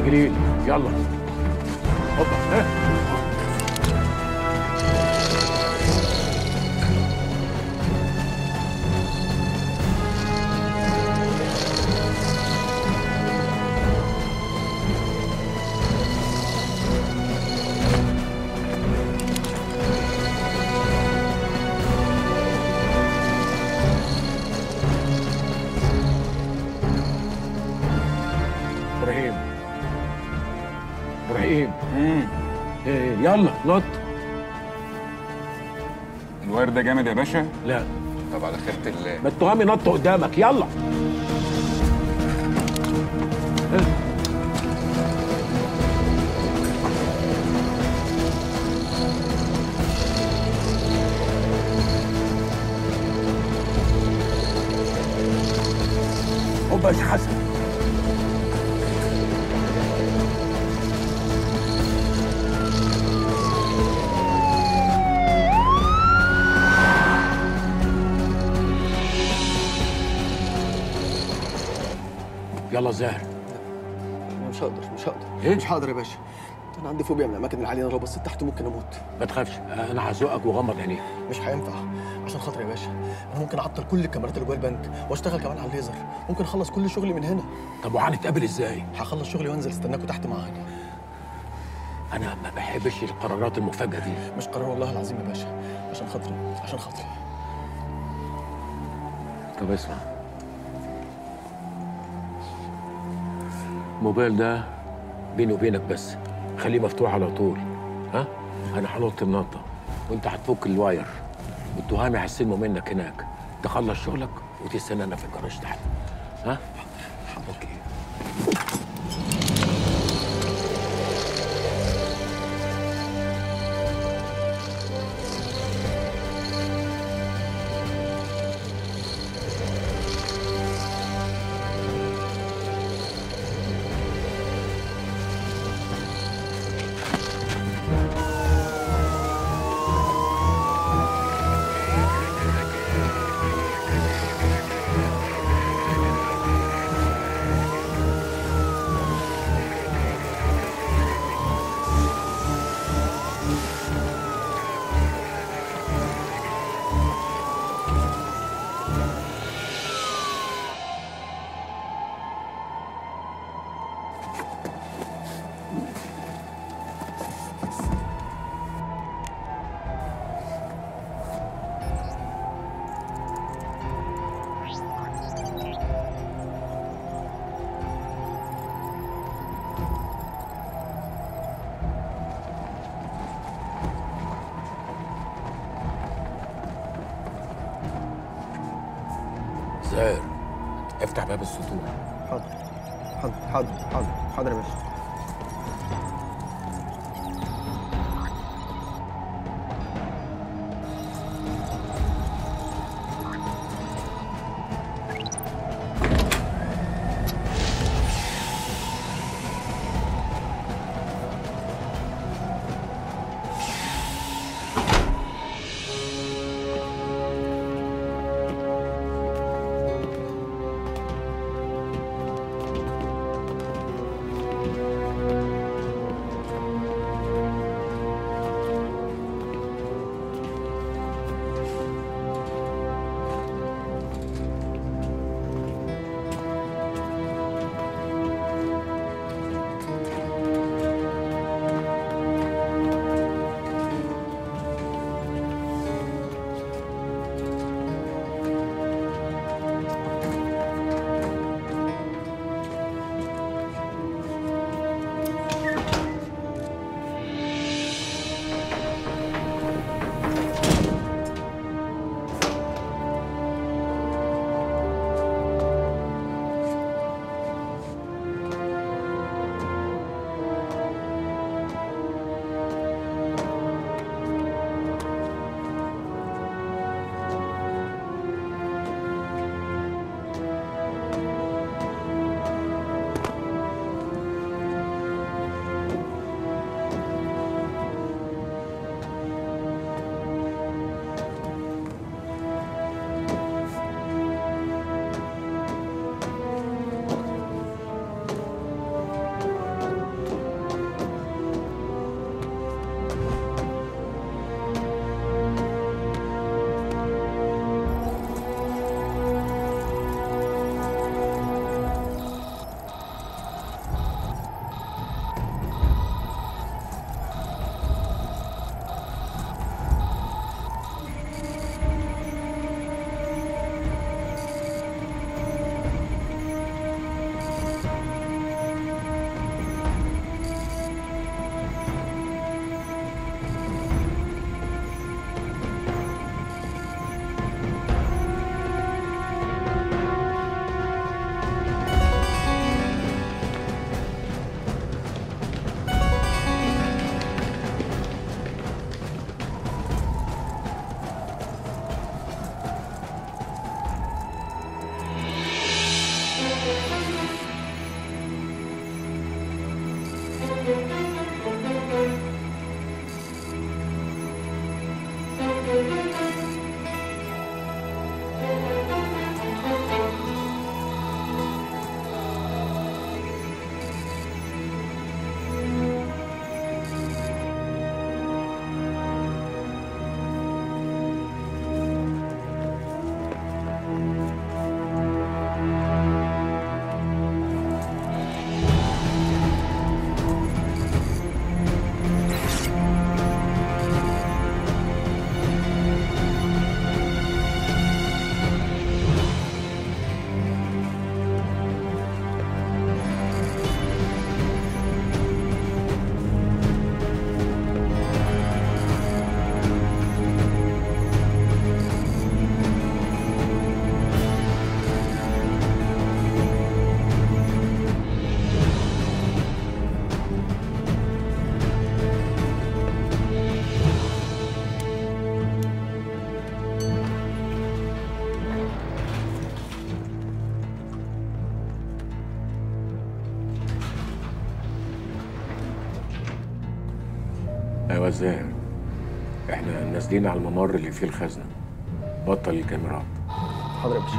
جليل يلا هوبا ها ابراهيم ابراهيم ايه يلا نط الواير ده جامد يا باشا لا طب على خيرة الله ما التهامي نط قدامك يلا هوبا يا حسن يلا زاهر أنا مش هقدر مش هقدر إيه؟ مش هقدر يا باشا انا عندي فوبيا من الاماكن العاليه انا لو بصيت تحت ممكن اموت ما تخافش انا هزقك وغمض عينيك مش هينفع عشان خاطر يا باشا انا ممكن اعطل كل الكاميرات اللي جوه البنك واشتغل كمان على الليزر ممكن اخلص كل شغلي من هنا طب وهنتقابل ازاي هخلص شغلي وانزل استناكوا تحت معايا انا ما بحبش القرارات المفاجئه دي مش قرار والله العظيم يا باشا عشان خاطري عشان خاطري طب اسمع الموبايل ده بيني وبينك بس خليه مفتوح على طول ها انا هنط النطه وانت هتفك الواير والتهامي هيستلموا منك هناك تخلص شغلك وتستنانا في الجراج تحت ها اوكي زاهر افتح باب السطوح حاضر حاضر حاضر حاضر حاضر يا باشا ايوه ازاي احنا نازلين على الممر اللي فيه الخزنه بطل الكاميرات حاضر يا باشا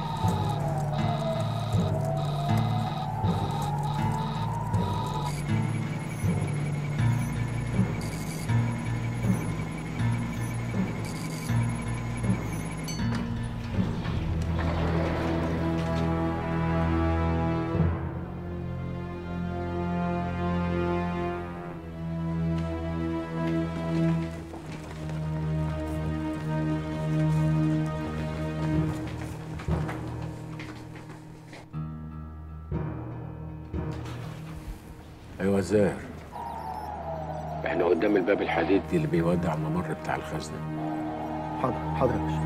ايوه ازاي احنا قدام الباب الحديدي اللي بيودي على الممر بتاع الخزنه حاضر حاضر يا باشا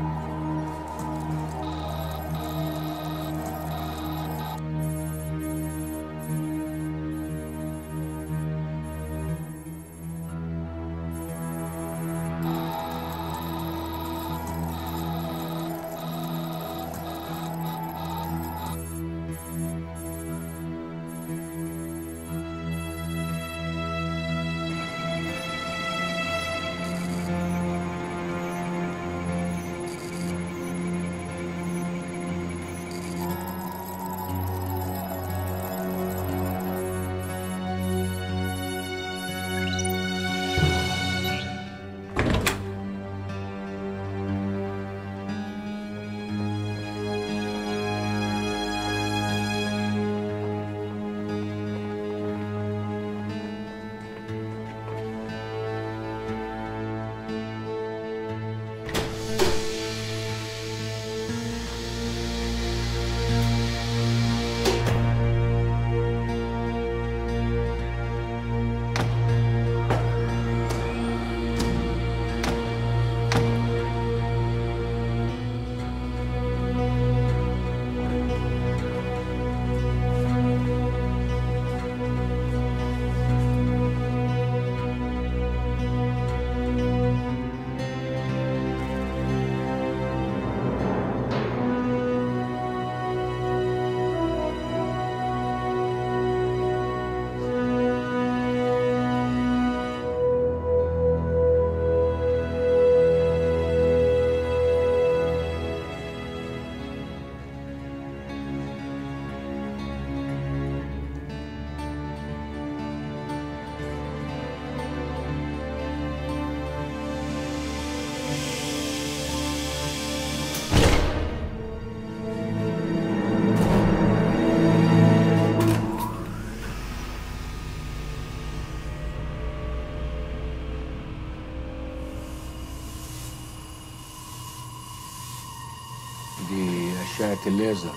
دي اشعه الليزر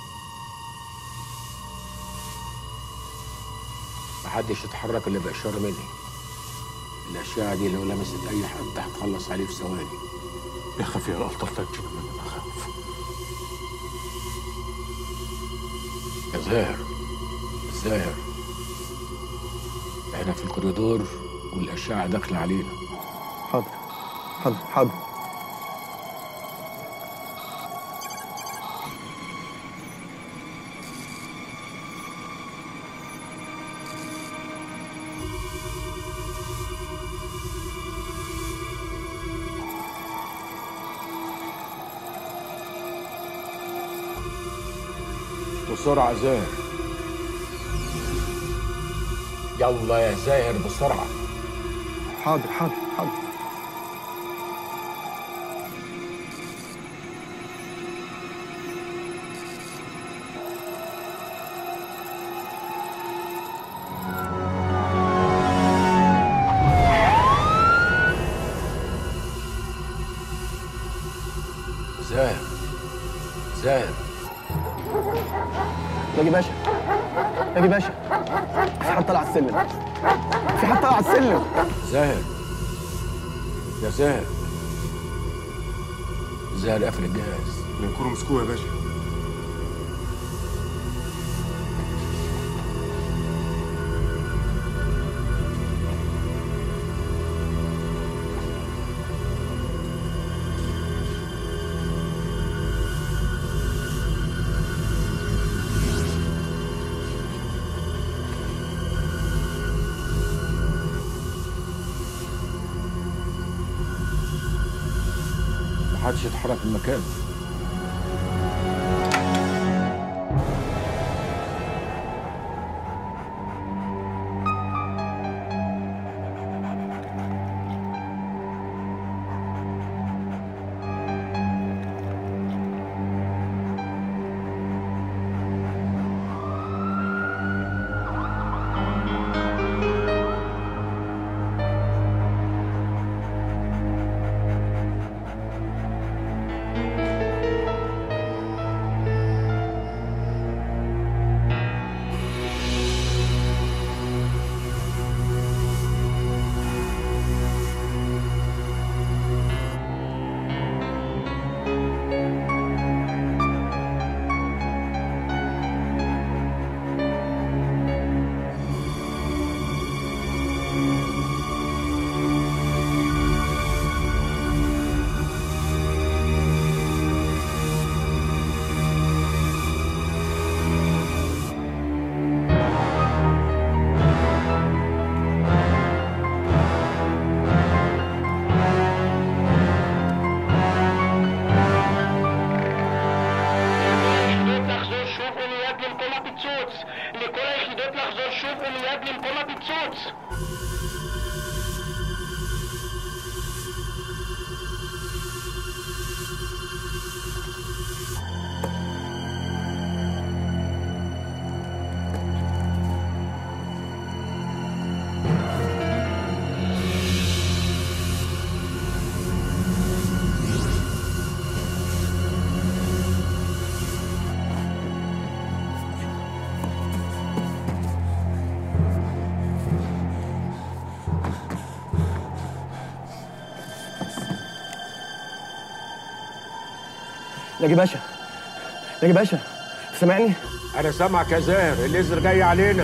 محدش يتحرك الا باشاره مني الاشعه دي لو لمست اي حد هتخلص عليه في ثواني يخاف يا الطف تكتب من بخاف يا زاهر زاهر احنا في الكوريدور والاشعه داخله علينا حاضر حاضر حاضر بسرعة زاهر يلا يا زاهر بسرعة حاضر حاضر حاضر زاهر زاهر ناجي باشا ناجي باشا في حد طالع على السلم في حد طالع على السلم زاهر يا زاهر زاهر قفل الجهاز ينكروا مسكوه يا باشا محدش يتحرك من مكانه יחידות לחזור שוב ומיד למקום הפיצוץ! לכל היחידות לחזור שוב ומיד למקום הפיצוץ! ناجي باشا ناجي باشا سامعني انا سامعك يا زاهر الليزر جاي علينا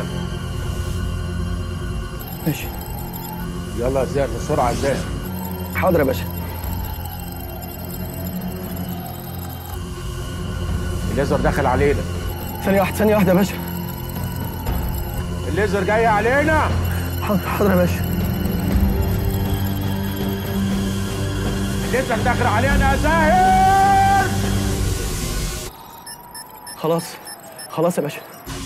ماشي يلا يا زاهر بسرعة يا زاهر حاضر يا باشا الليزر داخل علينا ثانية واحدة ثانية واحدة يا باشا الليزر جاي علينا حاضر حاضر يا باشا الليزر داخل علينا يا زاهر خلاص خلاص يا باشا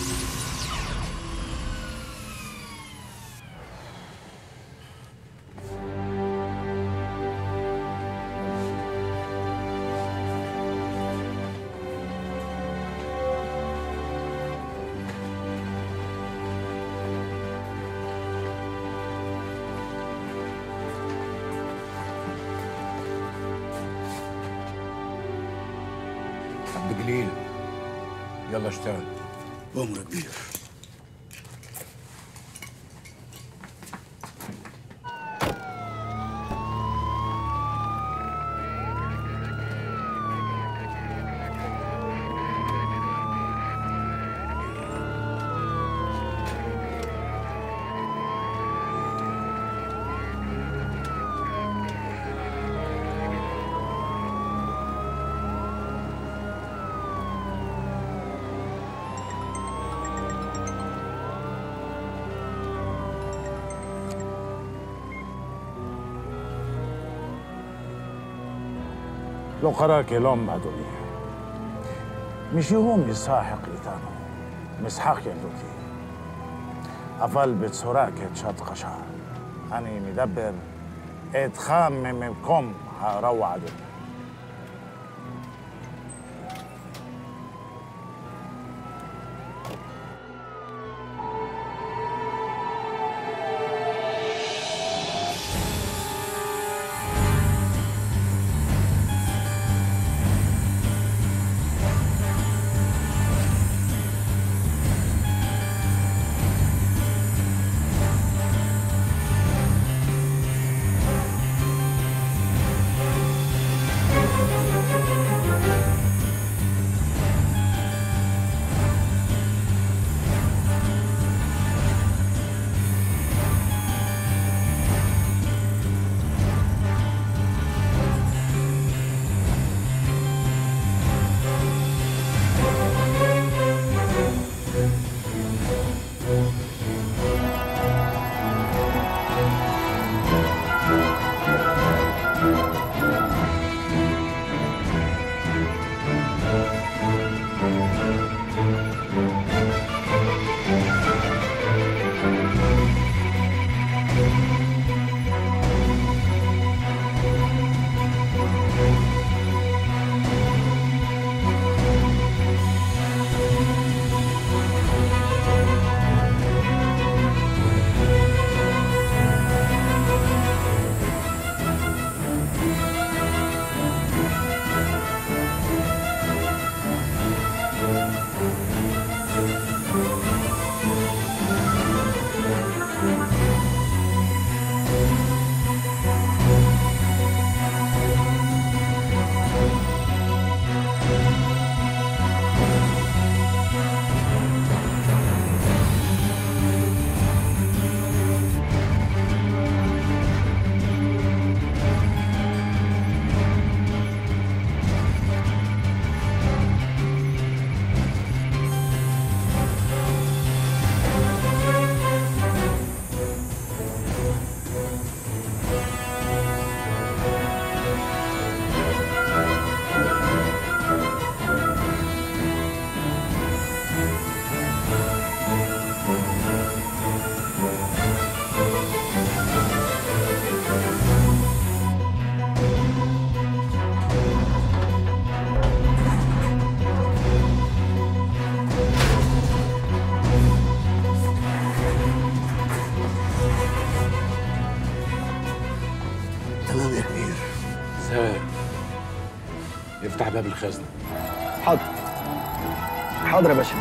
عبد جليل يلا اشتغل أمر كبير לא קרה כלום, אדוני. משיהו מסך איתנו. משחק ילדותי. אבל בצורה כתשת קשה. אני מדבר איתך ממקום הרוע אדוני. تمام يا كبير سام افتح باب الخزنه حاضر حاضر يا باشا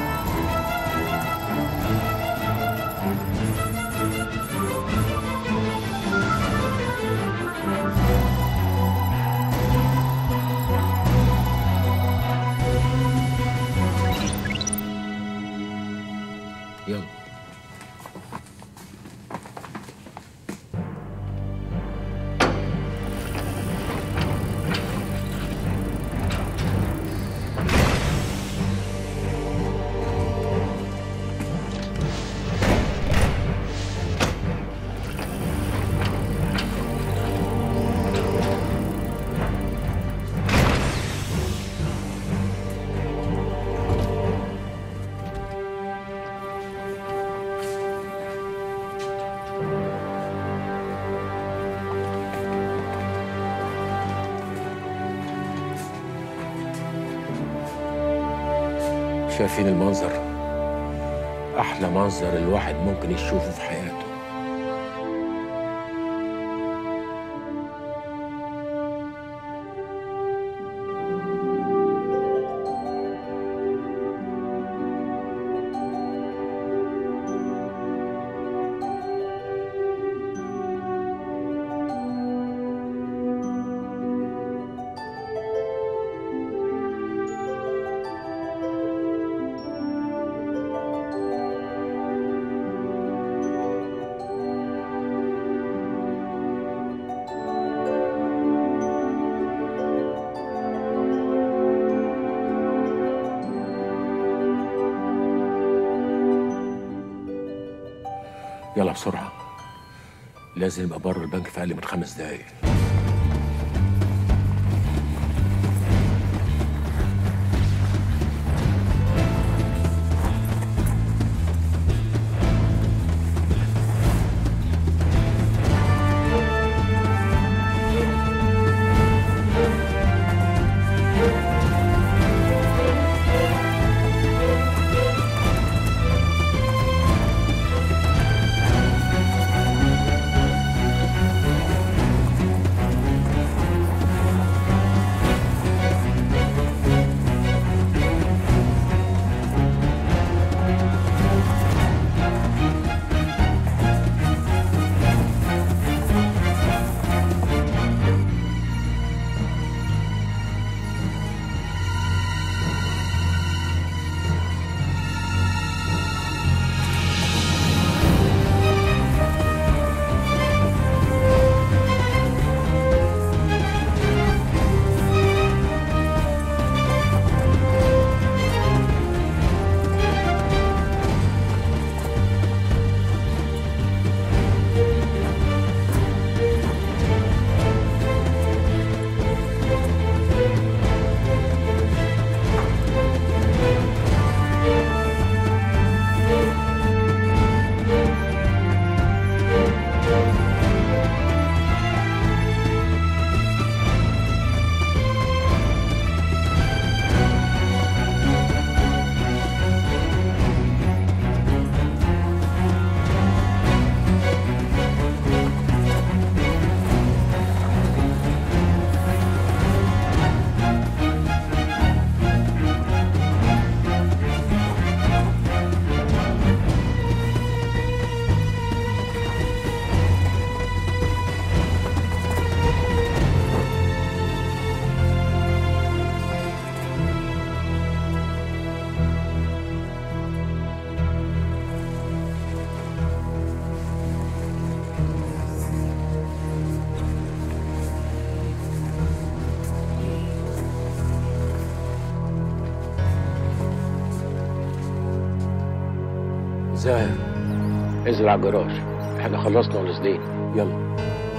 يلا شايفين المنظر احلى منظر الواحد ممكن يشوفه في حياته يلا بسرعه لازم يبقى بره البنك في اقل من خمس دقايق زاهر انزل على الجراج احنا خلصنا ونازلين يلا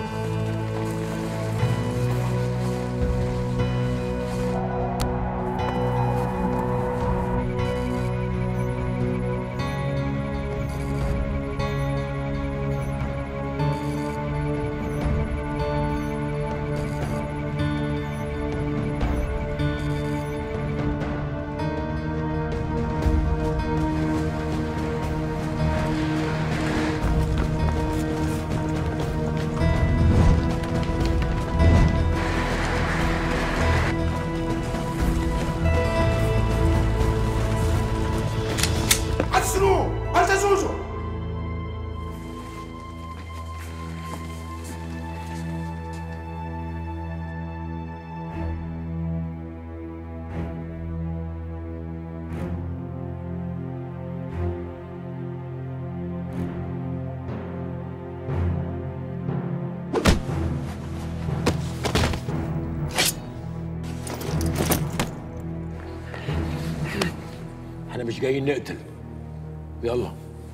حسنوا هل تزوجوا احنا مش جايين نقتل يلا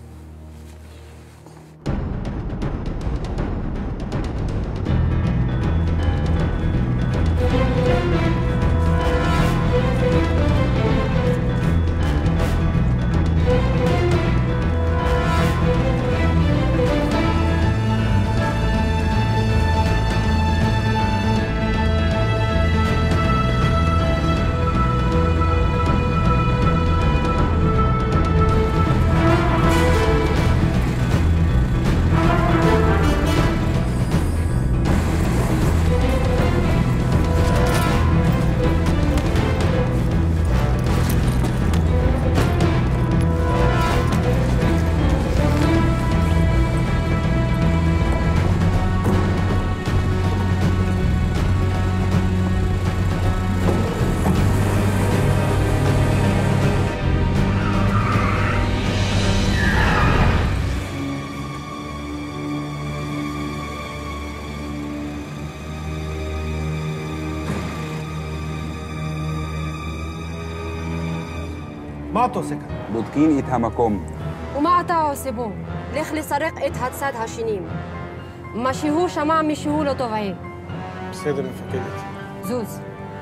معطوا سكن בודקים את המקום. ומה אתה עושה בו? לך לסרק את הצד השני. מה שהוא שמע משהוא לא טובעי. בסדר מפקדת זוז.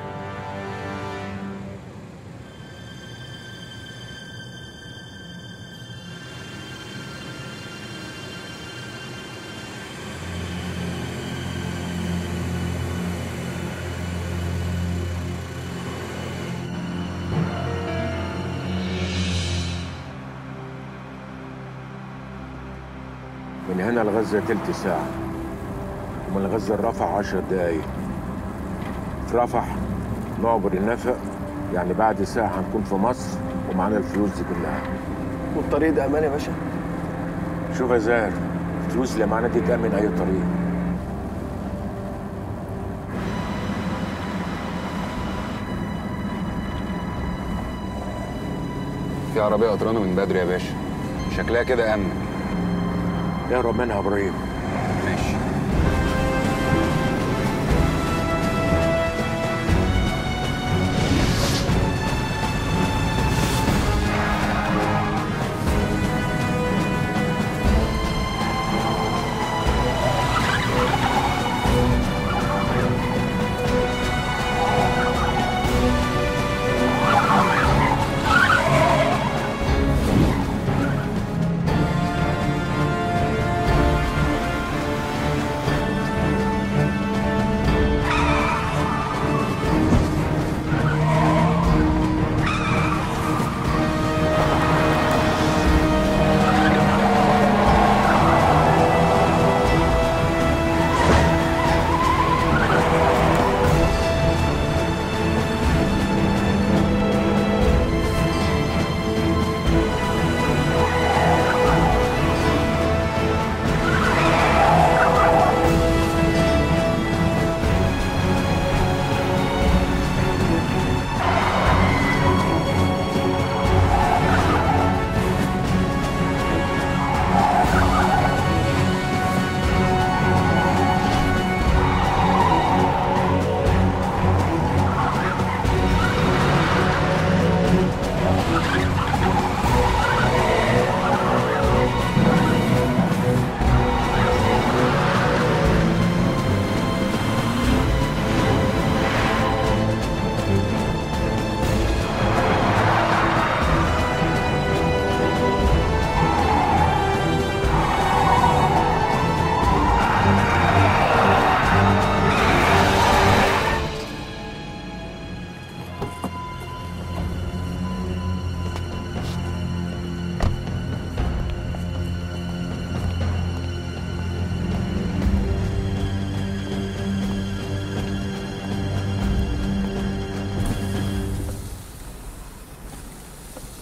من هنا لغزة تلت ساعة ومن غزة لرفح عشر دقايق في رفح نعبر النفق يعني بعد ساعة هنكون في مصر ومعانا الفلوس دي كلها والطريق ده امان يا باشا شوف يا زاهر الفلوس اللي معانا دي تأمن أي طريق في عربية قطرانة من بدري يا باشا شكلها كده أمن اهرب منها يا إبراهيم ماشي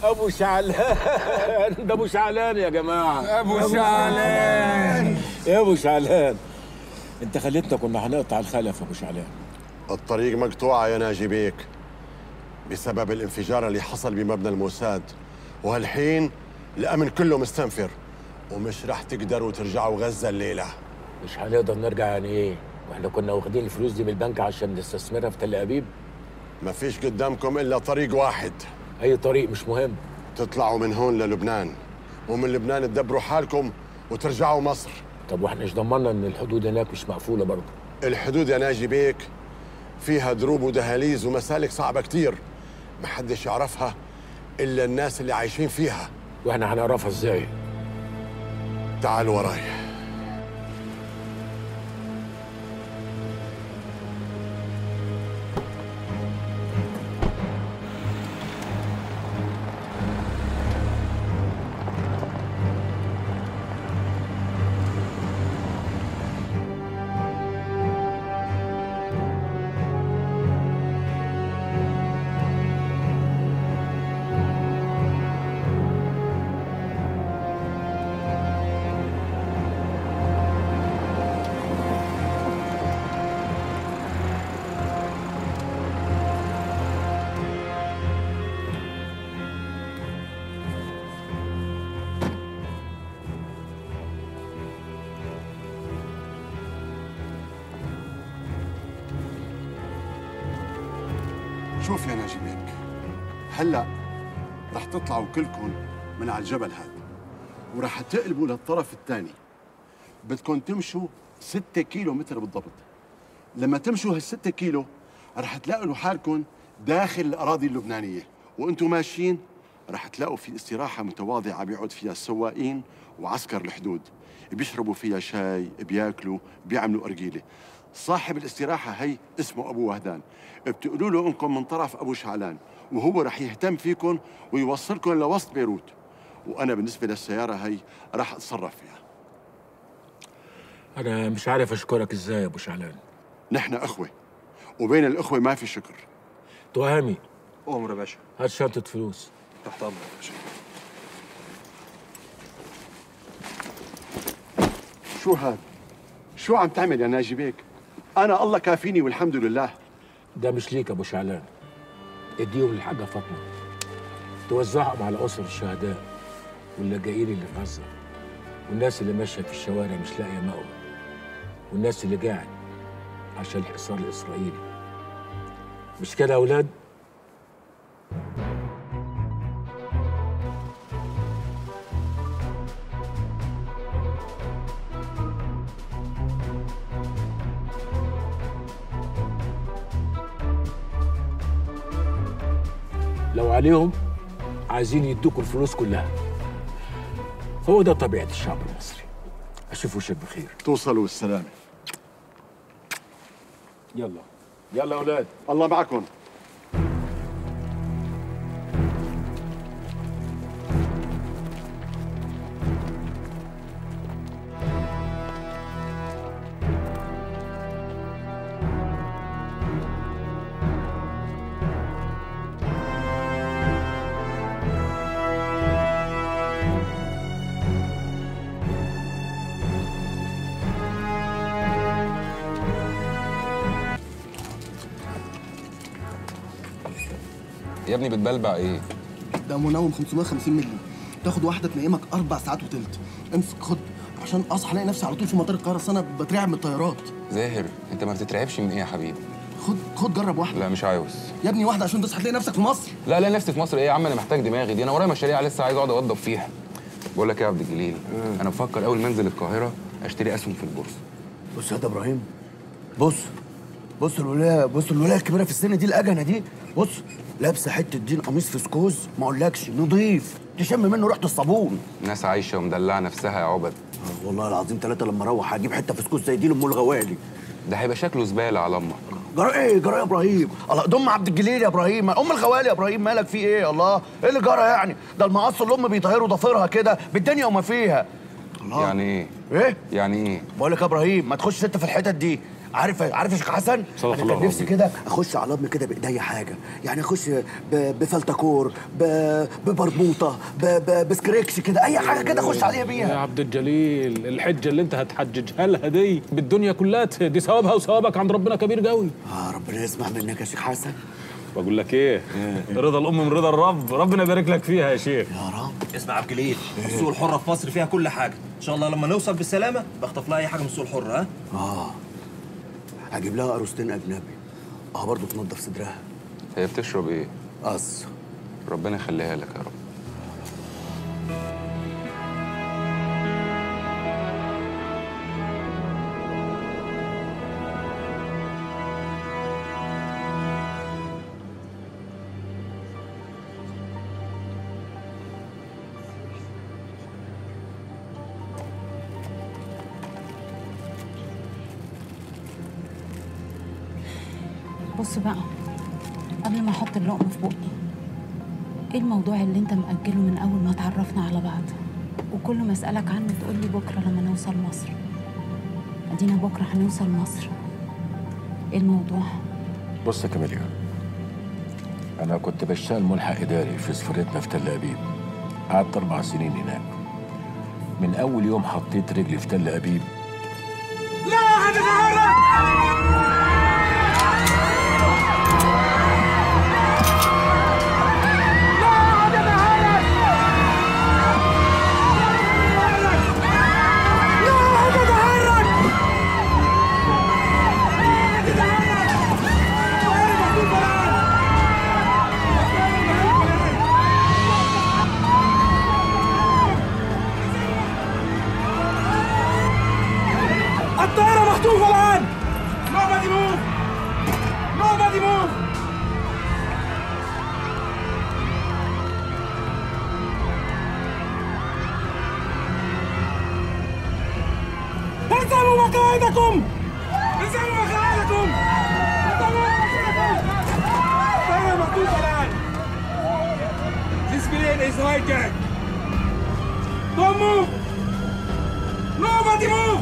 ابو شعلان ده ابو شعلان يا جماعه ابو شعلان يا ابو شعلان انت خليتنا كنا هنقطع الخلف يا ابو شعلان الطريق مقطوعة يا ناجي بيك بسبب الانفجار اللي حصل بمبنى الموساد وهالحين الأمن كله مستنفر ومش رح تقدروا ترجعوا غزة الليلة مش هنقدر نرجع يعني ايه واحنا كنا واخدين الفلوس دي من البنك عشان نستثمرها في تل ابيب ما فيش قدامكم إلا طريق واحد اي طريق مش مهم تطلعوا من هون للبنان ومن لبنان تدبروا حالكم وترجعوا مصر طب واحنا ايش ضمننا ان الحدود هناك مش مقفوله برضه الحدود يا ناجي بيك فيها دروب ودهاليز ومسالك صعبة كتير محدش يعرفها إلا الناس اللي عايشين فيها واحنا هنعرفها ازاي تعال وراي شوف يا ناجي بيك هلا رح تطلعوا كلكم من على الجبل هذا ورح تقلبوا للطرف الثاني بدكم تمشوا ستة كيلو متر بالضبط لما تمشوا هالستة كيلو رح تلاقوا حالكم داخل الأراضي اللبنانية وانتم ماشيين رح تلاقوا في استراحة متواضعة بيقعد فيها السواقين وعسكر الحدود بيشربوا فيها شاي بياكلوا بيعملوا أرجيلة صاحب الاستراحة هي اسمه أبو وهدان بتقولوا له إنكم من طرف أبو شعلان وهو رح يهتم فيكم ويوصلكم لوسط بيروت وأنا بالنسبة للسيارة هي رح أتصرف فيها انا مش عارف اشكرك ازاي يا ابو شعلان نحن أخوة وبين الأخوة ما في شكر تهامي أمر يا باشا هات شنطه فلوس تحت أمرك يا باشا شو هاد؟ شو عم تعمل يا ناجي بيك؟ أنا الله كافيني والحمد لله ده مش ليك يا ابو شعلان اديهم للحاجه فاطمه توزعهم على اسر الشهداء واللاجئين اللي في غزه والناس اللي ماشيه في الشوارع مش لاقيه مأوى والناس اللي قاعد عشان الحصار الاسرائيلي مش كده يا اولاد لو عليهم عايزين يدوكوا الفلوس كلها هو ده طبيعة الشعب المصري أشوف وشك بخير توصلوا بالسلامة يلا يلا يا أولاد الله معكم يا ابني بتبلبع ايه ده منوم 550 مللي تاخد واحده تنيمك اربع ساعات وتلت امسك خد عشان اصحى الاقي نفسي على طول في مطار القاهره أصل انا بترعب من الطيارات زاهر انت ما بتترعبش من ايه يا حبيبي خد خد جرب واحده لا مش عاوز يا ابني واحده عشان تصحى تلاقي نفسك في مصر لا لا نفسي في مصر ايه يا عم انا محتاج دماغي دي انا ورايا مشاريع لسه عايز اقعد اوضب فيها بقول لك ايه يا عبد الجليل انا بفكر اول ما انزل القاهره اشتري اسهم في البورصه بص يا ده ابراهيم بص بص الولايه بص الولايه الكبيره في السن دي الاجنه دي بص لابسه حته دين قميص فسكوز ما اقولكش نضيف تشم منه ريحه الصابون ناس عايشه ومدلعه نفسها يا عبد آه، والله العظيم ثلاثه لما اروح هجيب حته فسكوز زي دي لام الغوالي ده هيبقى شكله زباله على امك جرى ايه جرى يا ابراهيم الله ضم عبد الجليل يا ابراهيم ام الغوالي يا ابراهيم مالك في ايه الله ايه اللي جرى يعني ده المقص الام بيطهروا ضفيرها كده بالدنيا وما فيها الله يعني ايه ايه يعني ايه بقول لك يا ابراهيم ما تخش انت في الحتت دي عارف عارف يا شيخ حسن صدق انا الله كان نفسي العظيم. كده اخش على العظم كده بايديا حاجه يعني اخش ب- بفلتكور ب- ببربوطه ب- ب- بسكريكس كده اي حاجه كده اخش عليها يا بيها عبد الجليل الحجه اللي انت هتحججها لها دي بالدنيا كلها دي ثوابها وثوابك عند ربنا كبير قوي اه ربنا يسمع منك يا شيخ حسن بقول لك ايه رضا الام من رضا الرب ربنا يبارك لك فيها يا شيخ يا رب اسمع يا عبد الجليل السوق الحره في مصر فيها كل حاجه ان شاء الله لما نوصل بالسلامه بخطف لها اي حاجه من السوق الحره ها اه هجيب لها قروستين اجنبي اه برضه تنضف صدرها هي بتشرب ايه قص ربنا يخليها لك يا رب بص بقى قبل ما احط اللقمه في بقي ايه الموضوع اللي انت مأجله من اول ما اتعرفنا على بعض وكل ما اسالك عنه تقول لي بكره لما نوصل مصر ادينا بكره هنوصل مصر ايه الموضوع بص يا كاميليا انا كنت بشتغل ملحق اداري في سفرتنا في تل ابيب قعدت اربع سنين هناك من اول يوم حطيت رجلي في تل ابيب الطائرة محذوفة الآن Nobody move Nobody move الزموا مقاعدكم الزموا مقاعدكم الزموا مقاعدكم الطائرة محذوفة الآن This plane is hijacked Don't move Nobody move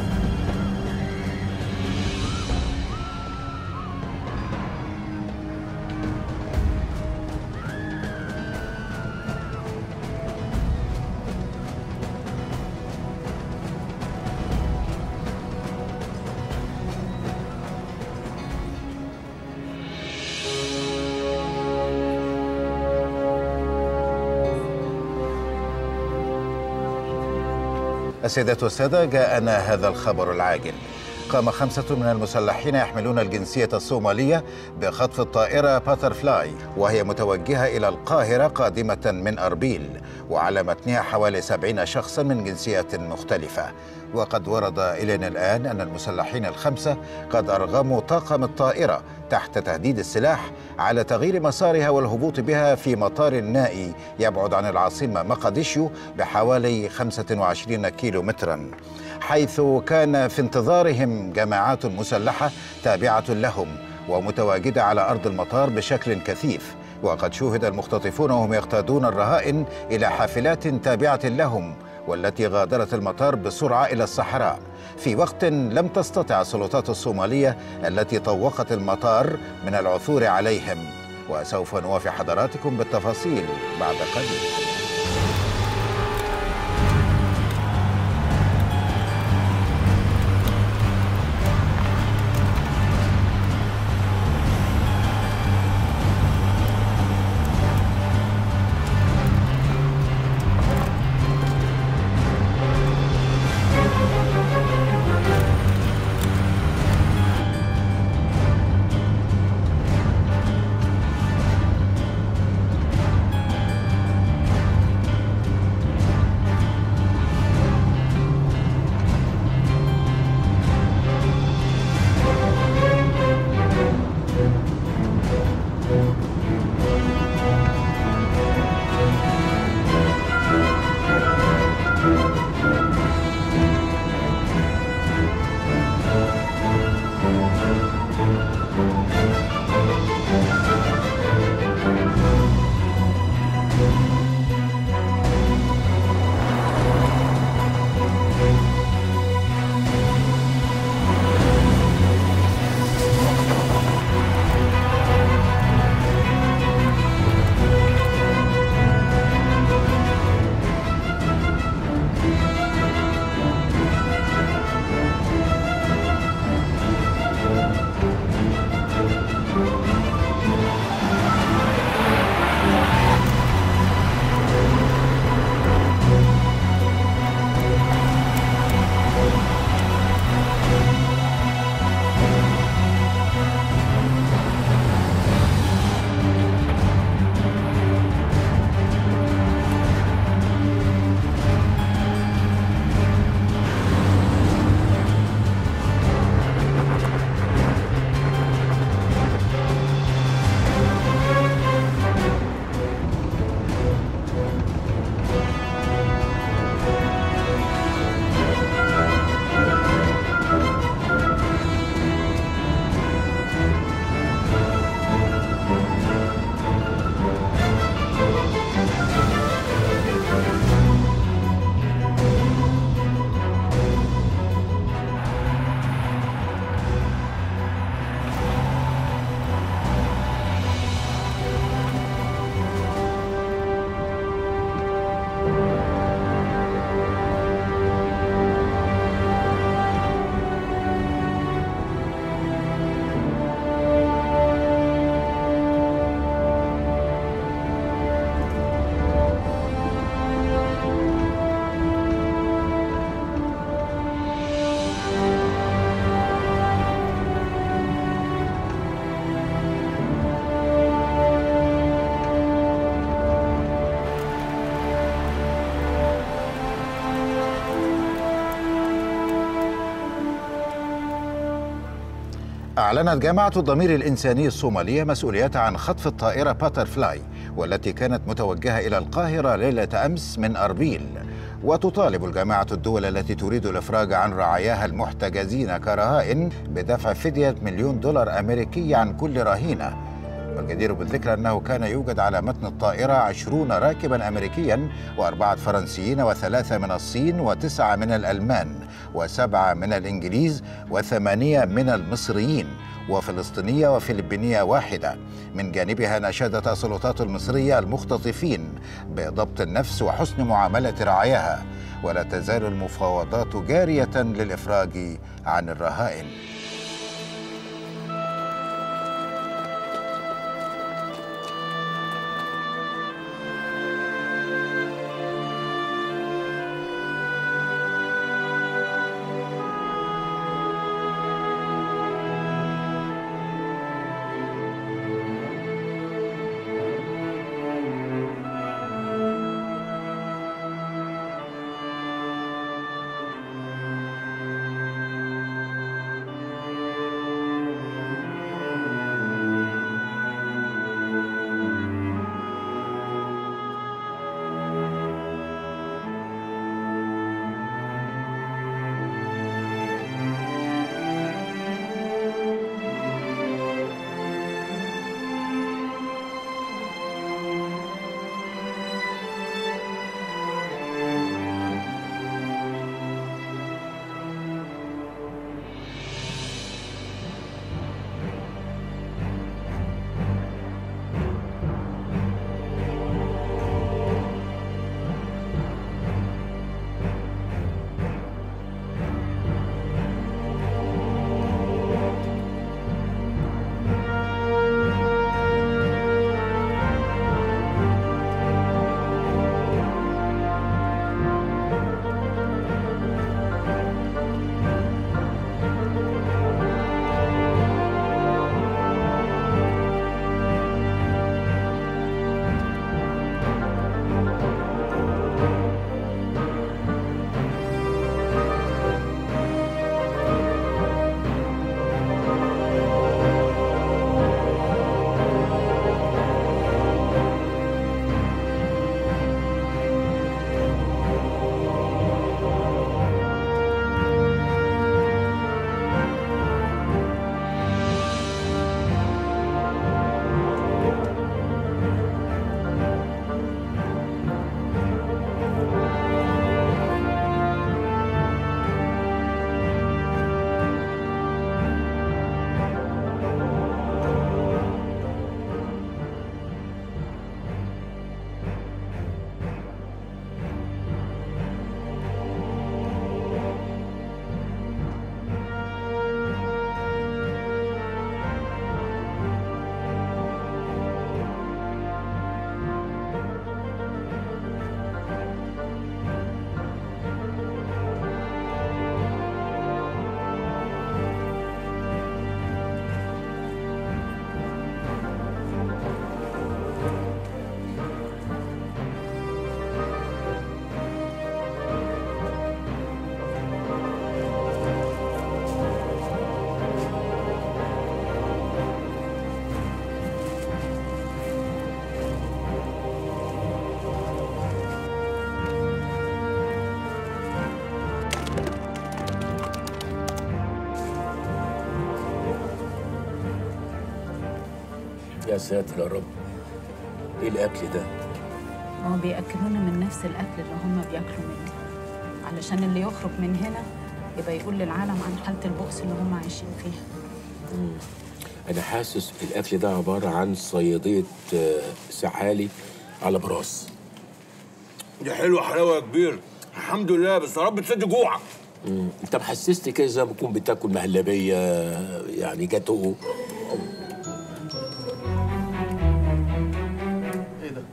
السيدات والسادة جاءنا هذا الخبر العاجل قام خمسة من المسلحين يحملون الجنسية الصومالية بخطف الطائرة باترفلاي وهي متوجهة إلى القاهرة قادمة من أربيل وعلى متنها حوالي سبعين شخصا من جنسيات مختلفة وقد ورد إلينا الآن أن المسلحين الخمسة قد أرغموا طاقم الطائرة تحت تهديد السلاح على تغيير مسارها والهبوط بها في مطار نائي يبعد عن العاصمة مقديشيو بحوالي 25 كيلو مترا حيث كان في انتظارهم جماعات مسلحة تابعة لهم ومتواجدة على أرض المطار بشكل كثيف وقد شوهد المختطفون وهم يقتادون الرهائن إلى حافلات تابعة لهم والتي غادرت المطار بسرعة إلى الصحراء في وقت لم تستطع السلطات الصومالية التي طوقت المطار من العثور عليهم وسوف نوافي حضراتكم بالتفاصيل بعد قليل أعلنت جامعة الضمير الإنساني الصومالية مسؤوليتها عن خطف الطائرة باتر فلاي والتي كانت متوجهة إلى القاهرة ليلة أمس من أربيل وتطالب الجامعة الدول التي تريد الإفراج عن رعاياها المحتجزين كرهائن بدفع فدية مليون دولار أمريكي عن كل رهينة والجدير بالذكر أنه كان يوجد على متن الطائرة عشرون راكبا أمريكيا وأربعة فرنسيين وثلاثة من الصين وتسعة من الألمان وسبعة من الإنجليز وثمانية من المصريين وفلسطينية وفلبينية واحدة من جانبها ناشدت السلطات المصرية المختطفين بضبط النفس وحسن معاملة رعاياها ولا تزال المفاوضات جارية للإفراج عن الرهائن يا ساتر يا رب ايه الاكل ده ما هو بياكلونا من نفس الاكل اللي هم بياكلوا منه علشان اللي يخرج من هنا يبقى يقول للعالم عن حاله البؤس اللي هم عايشين فيها انا حاسس الاكل ده عباره عن صياديه آه، سحالي على براس دي حلوه حلاوه يا كبير الحمد لله بس يا رب تسد جوعك مم. انت محسسني كده زي ما تكون بتاكل مهلبيه يعني جاتو ايه ده؟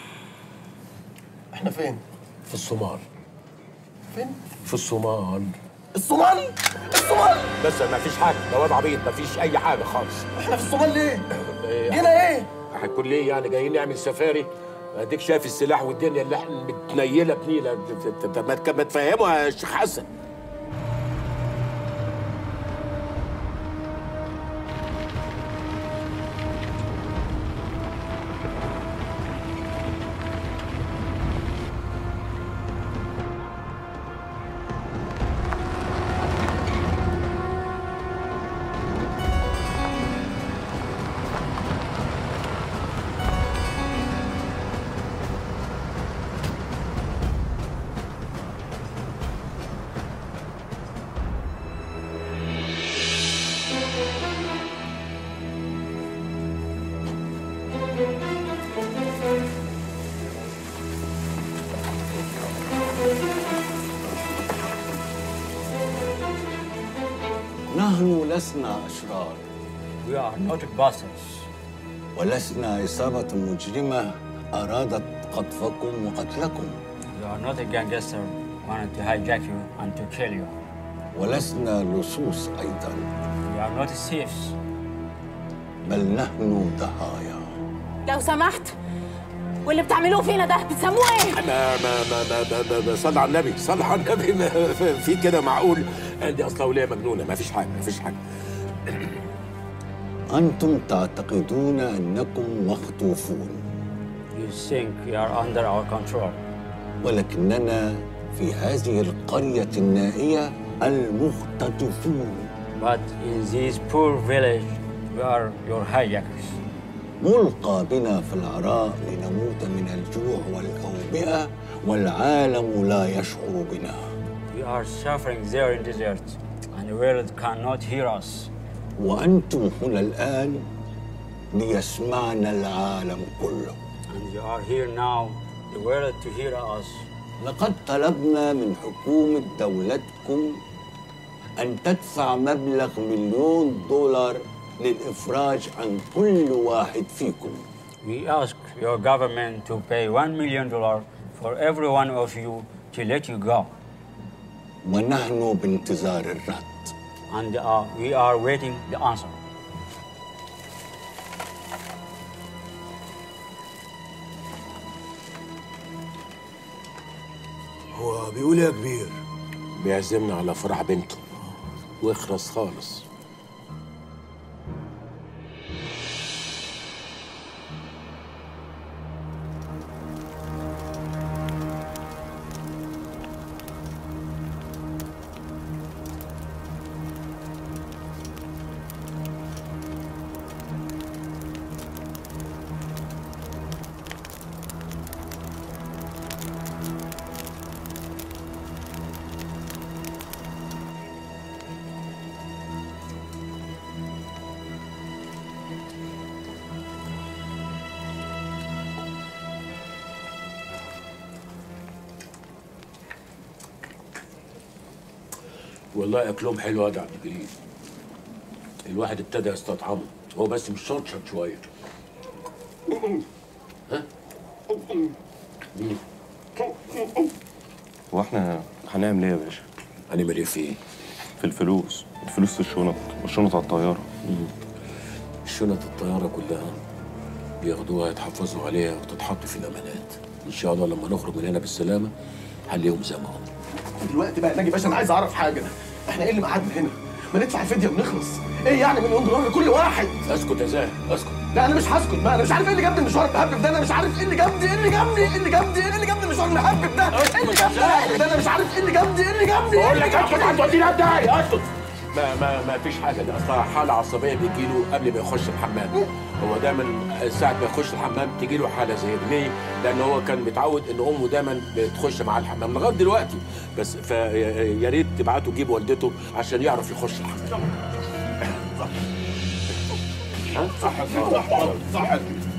احنا فين؟ في الصومال فين؟ في الصومال الصومال؟ الصومال؟ بس ما فيش حاجه ده واد عبيط ما فيش اي حاجه خالص احنا في الصومال ليه؟ إيه، جينا ايه؟ هيكون ليه يعني جايين نعمل سفاري اديك شايف السلاح والدنيا اللي احنا متنيله بنيله طب ما تك- ما تفهمه يا شيخ حسن نحن لسنا أشرار We are not bastards. ولسنا عصابة مجرمة أرادت قطفكم وقتلكم We are not a gangster wanted to hijack you and to kill you. ولسنا لصوص أيضا We are not thieves. بل نحن ضحايا لو سمحت واللي بتعملوه فينا ده بتسموه ايه؟ ما ما ما ما ما, ما, ما صلى على النبي صلى على النبي ما في كده معقول دي اصلا وليه مجنونه ما فيش حاجه ما فيش حاجه أنتم تعتقدون أنكم مخطوفون You think you are under our control. ولكننا في هذه القرية النائية المختطفون But in this poor village, we are your hijackers. ملقى بنا في العراء لنموت من الجوع والأوبئة والعالم لا يشعر بنا We are suffering there in desert, and the world cannot hear us. وأنتم هنا الآن ليسمعنا العالم كله And you are here now, the world to hear us. لقد طلبنا من حكومة دولتكم أن تدفع مبلغ مليون دولار للإفراج عن كل واحد فيكم We ask your government to pay one million dollars for every one of you to let you go. ونحن بانتظار الرد And uh, we are waiting the answer. هو بيقول ايه يا كبير؟ بيعزمنا على فرح بنته واخرس خالص والله اكلهم حلو يا عبد الجليل الواحد ابتدى يستطعمه هو بس مش شطشط شويه ها مين هو احنا هنعمل ايه يا باشا؟ هنعمل ايه في ايه؟ في الفلوس الفلوس في الشنط والشنط على الطيارة شنط الطياره كلها بياخدوها يتحفظوا عليها وتتحط في الامانات ان شاء الله لما نخرج من هنا بالسلامه هنلاقيهم زي ما هم دلوقتي بقى ناجي باشا انا عايز اعرف حاجه احنا ايه اللي مقعدنا هنا؟ ما ندفع الفديه ونخلص ايه يعني مليون دولار لكل واحد اسكت يا زاهر اسكت لا انا مش هسكت بقى انا مش عارف ايه اللي جابني المشوار المهبب ده انا مش عارف ايه اللي جابني ايه اللي جابني ايه اللي جابني ايه اللي جابني المشوار المهبب ده ايه اللي جابني المهبب ده انا مش عارف ايه اللي جابني ايه اللي جابني ايه بقول اللي لك اسكت جابني هتودينا الداعي اسكت ما ما ما فيش حاجه ده اصلا حاله عصبيه بيجي له قبل ما يخش الحمام هو دايما ساعه ما يخش الحمام تيجي له حاله زي دي ليه؟ لان هو كان متعود ان امه دايما بتخش معاه الحمام لغايه دلوقتي بس فيا ريت تبعتوا تجيب والدته عشان يعرف يخش الحمام ها؟ صح صح صح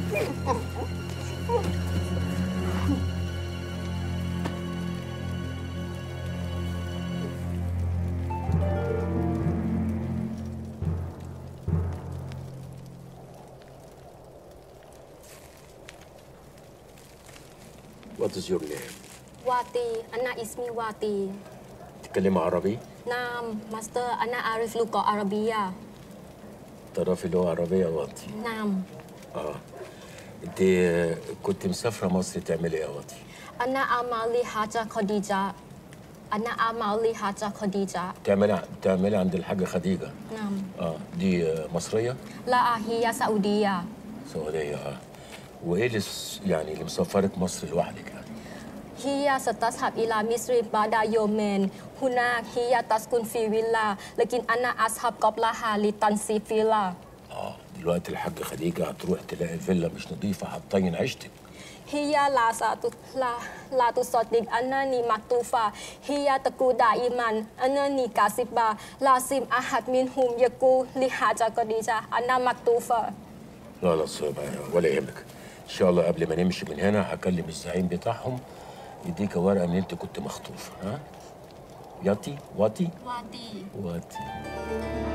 What is your name? Wati, Anna ismi Wati. تتكلم عربي؟ نعم ماستر أنا أعرف لغة عربية تعرفي لغة عربية واطي نعم اه انت كنت مسافرة مصر تعملي ايه يا واطي؟ أنا أعمل لي حاجة خديجة أنا أعمل لي حاجة خديجة بتعملي بتعملي عند الحاجة خديجة نعم اه دي مصرية؟ لا هي سعودية سعودية اه وايه اللي س- يعني اللي مسافرك مصر لوحدك يعني؟ هي ستذهب إلى مصر بعد يومين هناك هي تسكن في فيلا لكن أنا أذهب قبلها لتنصيب فيلا اه دلوقتي الحاجة خديجة هتروح تلاقي الفيلا مش نظيفة هتطين عيشتك هي لا ست- لا لا تصدق أنني مكتوفة هي تقول دائما أنني كاذبة لازم أحد منهم يقول لحاجة خديجة أنا مكتوفة لا لا صعب ولا يهمك ان شاء الله قبل ما نمشي من هنا هكلم الزعيم بتاعهم يديك ورقة ان انت كنت مخطوفة ها؟ ياتي واتي وادي واتي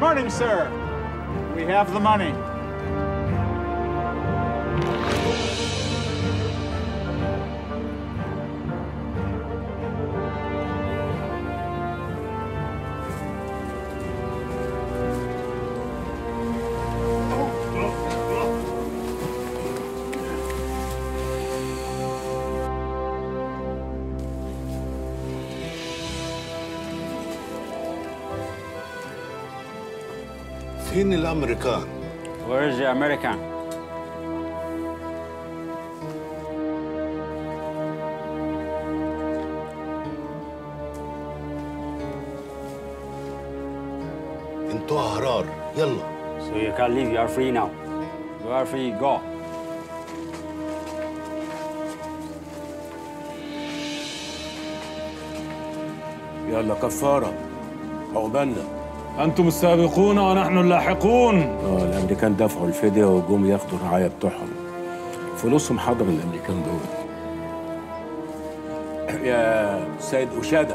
morning, sir. We have the money. فين الامريكان؟ Where is the American? انتوا احرار يلا So you can leave. You are free now. You are free. Go. يلا كفاره عقبالنا انتم السابقون ونحن اللاحقون اه الامريكان دفعوا الفديه وجم ياخدوا الرعايه بتوعهم فلوسهم حضر الامريكان دول يا سيد أشادة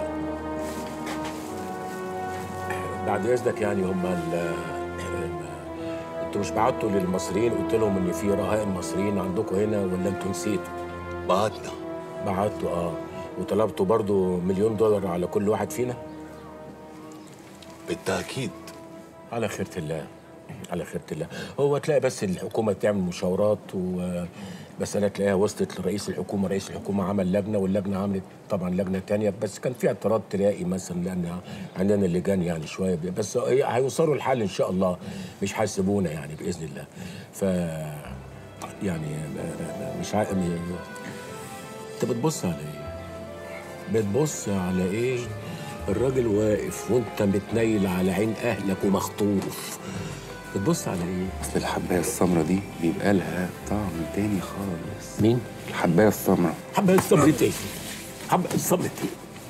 بعد إذنك يعني هم ال انتوا مش بعتوا للمصريين قلت لهم ان في رهائن مصريين عندكم هنا ولا انتوا نسيتوا؟ بعتنا بعتوا اه وطلبتوا برضو مليون دولار على كل واحد فينا؟ بالتأكيد على خيرة الله على خيرة الله هو تلاقي بس الحكومة تعمل مشاورات و بس انا تلاقيها وصلت لرئيس الحكومه رئيس الحكومه عمل لجنه واللجنه عملت طبعا لجنه تانية بس كان في اعتراض تلاقي مثلا لان عندنا اللجان يعني شويه بس هي- هيوصلوا الحل ان شاء الله مش هيسيبونا يعني باذن الله ف يعني مش عا... انت بتبص على ايه؟ بتبص على ايه؟ الراجل واقف وانت متنيل على عين اهلك ومخطوف بتبص على ايه؟ اصل الحبايه السمراء دي بيبقى لها طعم تاني خالص مين؟ الحبايه السمراء حبة الصبر ايه؟ حبة الصبر ايه؟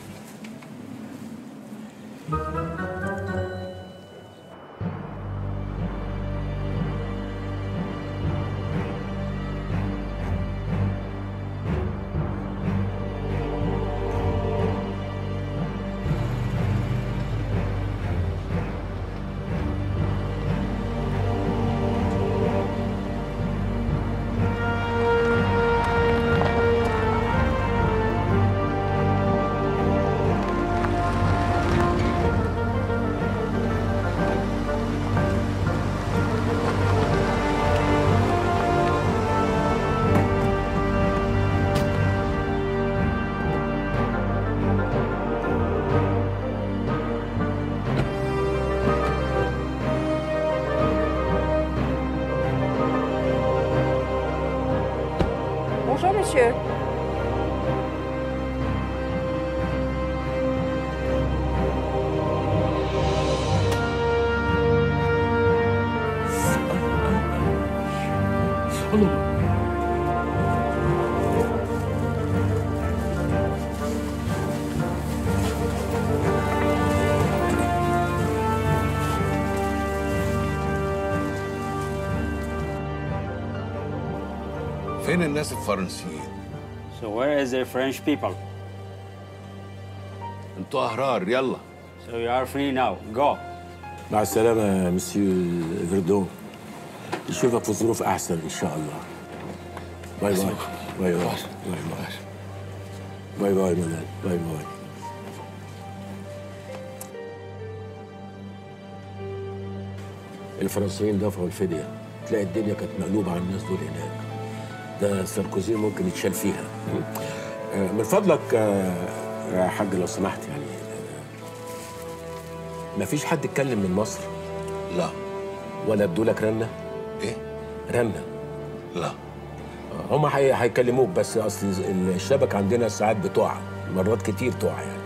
Bonjour, monsieur. فين الناس الفرنسيين؟ So where is the French people? انتوا احرار يلا So you are free now. Go. مع السلامة يا مسيو فيردون نشوفك في ظروف أحسن إن شاء الله باي باي باي باي باي باي باي باي منال باي باي الفرنسيين دفعوا الفدية تلاقي الدنيا كانت مقلوبة على الناس دول هناك ده ساركوزي ممكن يتشال فيها آه، من فضلك آه، يا حاج لو سمحت يعني ما فيش حد اتكلم من مصر لا ولا ادولك رنه ايه رنه لا هم هي- هيكلموك بس اصل الشبكه عندنا ساعات بتقع مرات كتير تقع يعني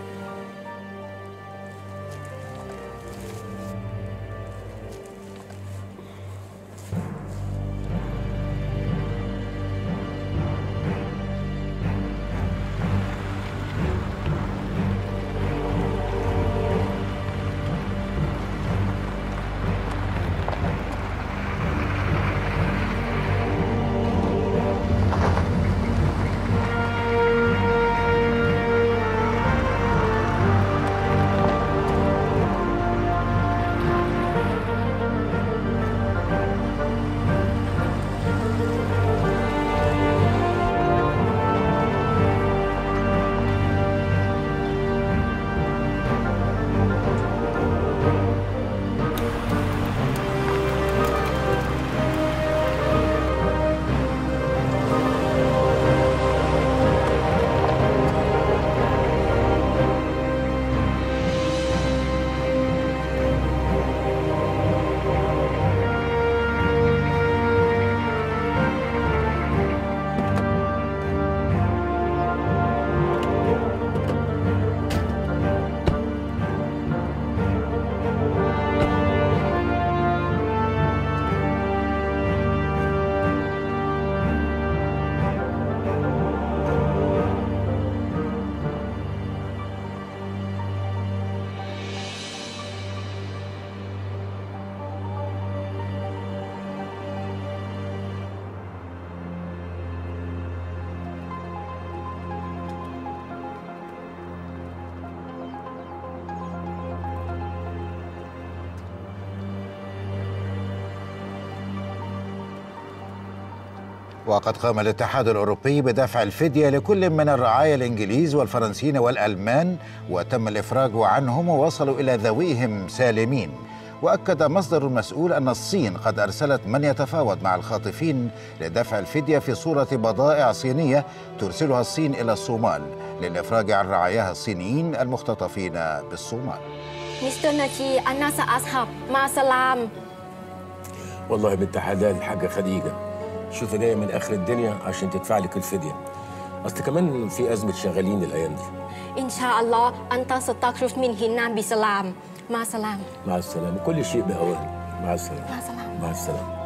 وقد قام الاتحاد الأوروبي بدفع الفدية لكل من الرعايا الإنجليز والفرنسيين والألمان وتم الإفراج عنهم ووصلوا إلى ذويهم سالمين وأكد مصدر مسؤول أن الصين قد أرسلت من يتفاوض مع الخاطفين لدفع الفدية في صورة بضائع صينية ترسلها الصين إلى الصومال للإفراج عن رعاياها الصينيين المختطفين بالصومال مستر ناجي أنا سأذهب مع سلام والله بنت حلال الحاجة خديجة شوف جاية من آخر الدنيا عشان تدفع لك الفدية أصل كمان في أزمة شغالين الأيام دي إن شاء الله أنت ستخرج من هنا بسلام مع سلام مع السلامة كل شيء بأوان مع السلامة مع سلام مع السلامة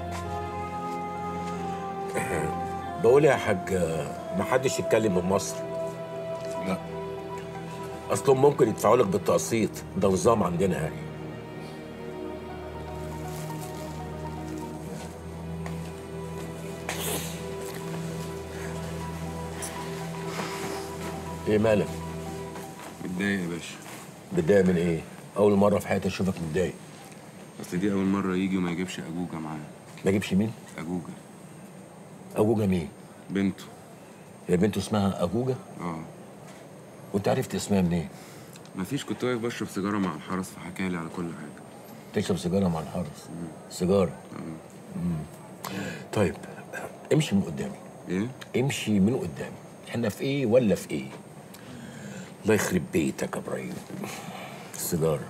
بقول يا حاج ما حدش يتكلم من مصر لا اصلهم ممكن يدفعوا لك بالتقسيط ده نظام عندنا يعني ايه مالك؟ متضايق يا باشا متضايق من ايه؟ أول مرة في حياتي أشوفك متضايق اصل دي اول مره يجي وما يجيبش اجوجه معاه ما يجيبش مين؟ اجوجه أجوجة مين؟ بنته هي بنته اسمها أجوجة؟ اه وأنت عرفت اسمها منين؟ مفيش كنت واقف بشرب سيجاره مع الحرس فحكى لي على كل حاجه تشرب سيجارة مع الحرس سيجارة مم. طيب امشي من قدامي ايه؟ امشي من قدامي احنا في ايه ولا في ايه؟ الله يخرب بيتك يا ابراهيم السيجارة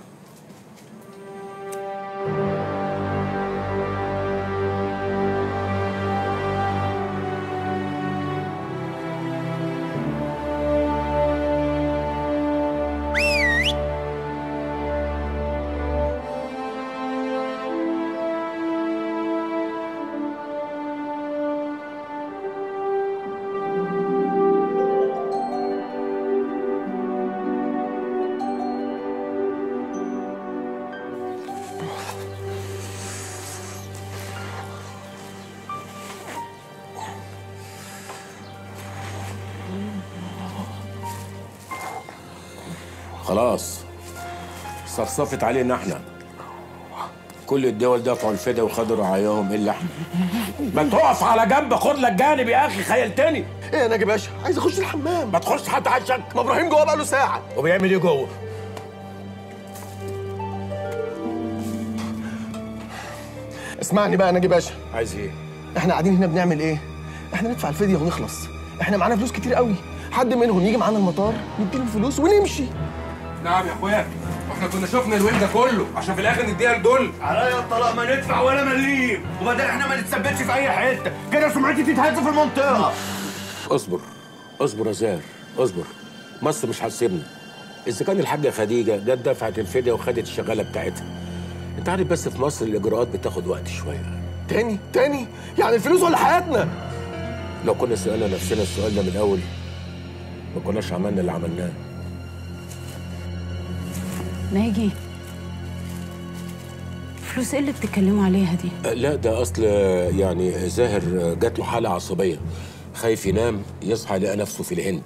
خلاص صفصفت علينا احنا كل الدول دفعوا الفدا وخدوا رعاياهم الا احنا ما تقف على جنب خد لك جانب يا اخي خيلتني ايه يا ناجي باشا عايز اخش الحمام ما تخش حتى عشان ما ابراهيم جوه بقاله ساعه وبيعمل ايه جوه اسمعني بقى يا ناجي باشا عايز ايه احنا قاعدين هنا بنعمل ايه احنا ندفع الفديه ونخلص احنا معانا فلوس كتير قوي حد منهم يجي معانا المطار نديله الفلوس ونمشي نعم يا اخويا احنا كنا شفنا الويل ده كله عشان في الاخر نديها لدول عليا الطلاق ما ندفع ولا مليم وبعدين احنا ما نتثبتش في اي حته كده سمعتي تتهز في المنطقه اصبر اصبر يا زاهر اصبر مصر مش هتسيبنا اذا كان الحاجه خديجه جت دفعت الفديه وخدت الشغاله بتاعتها انت عارف بس في مصر الاجراءات بتاخد وقت شويه تاني تاني يعني الفلوس ولا حياتنا لو كنا سالنا نفسنا السؤال ده من الاول ما كناش عملنا اللي عملناه ناجي فلوس ايه اللي بتتكلموا عليها دي أه، لا ده اصل آه، يعني زاهر آه، جات له حاله عصبيه خايف ينام يصحى يلاقي نفسه في الهند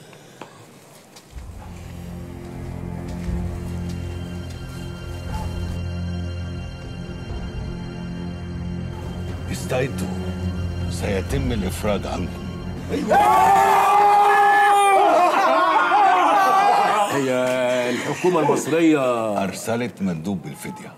استعدوا سيتم الإفراج عنكم هي الحكومه المصريه أرسلت مندوب بالفدية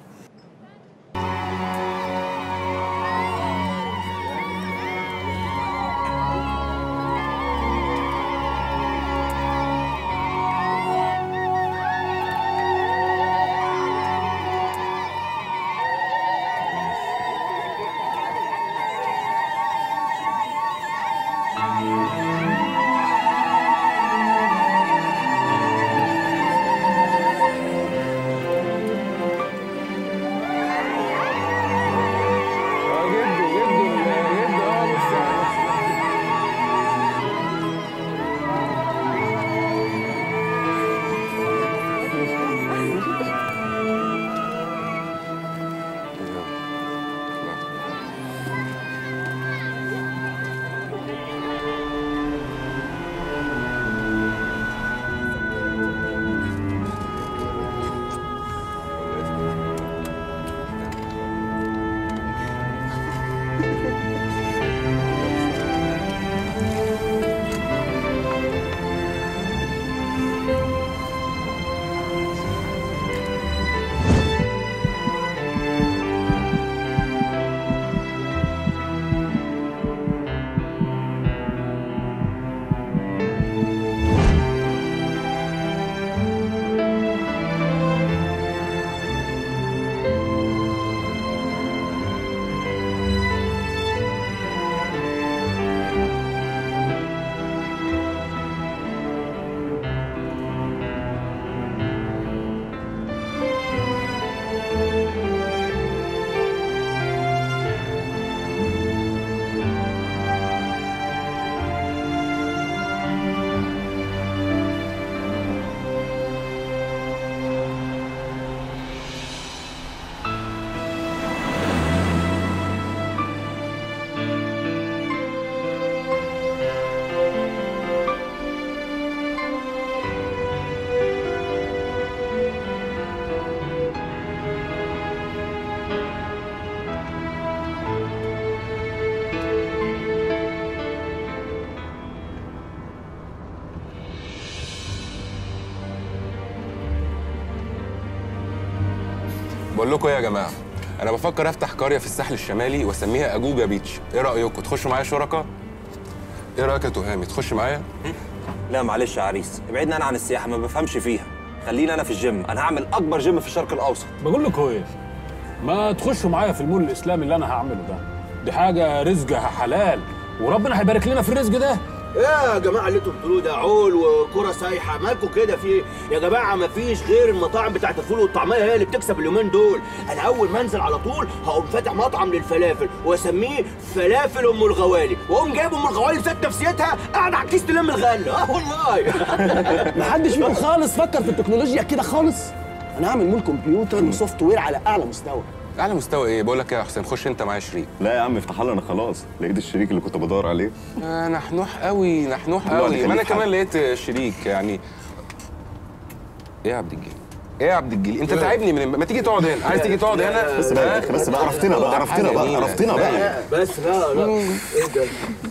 بقول لكم ايه يا جماعه انا بفكر افتح قريه في الساحل الشمالي واسميها اجوجا بيتش ايه رايكم تخشوا معايا شركاء ايه رايك يا تهامي تخش معايا لا معلش يا عريس ابعدنا انا عن السياحه ما بفهمش فيها خليني انا في الجيم انا هعمل اكبر جيم في الشرق الاوسط بقول لكم ايه ما تخشوا معايا في المول الاسلامي اللي انا هعمله ده دي حاجه رزقها حلال وربنا هيبارك لنا في الرزق ده ايه يا جماعه اللي انتوا بتقولوه ده عول وكره سايحه مالكوا كده في إيه؟ يا جماعه ما فيش غير المطاعم بتاعت الفول والطعميه هي اللي بتكسب اليومين دول انا اول ما انزل على طول هقوم فاتح مطعم للفلافل واسميه فلافل ام الغوالي واقوم جايب ام الغوالي ذات نفسيتها قاعده على الكيس تلم الغله اه والله محدش فيكم خالص فكر في التكنولوجيا كده خالص انا هعمل مول كمبيوتر وسوفت وير على اعلى مستوى اعلى مستوى ايه بقول لك ايه يا حسين خش انت معايا شريك لا يا عم افتح لي انا خلاص لقيت الشريك اللي كنت بدور عليه آه نحنوح قوي نحنوح الله قوي ما انا يخليك كمان حاجة. لقيت شريك يعني ايه يا عبد الجليل ايه يا عبد الجليل انت تعبني من ما تيجي تقعد هنا عايز تيجي تقعد هنا بس بقى يا أخي، بس بقى عرفتنا بقى، ده عرفتنا حاجة بقى، جميلة. عرفتنا بقى. لا. بس لا لا ايه ده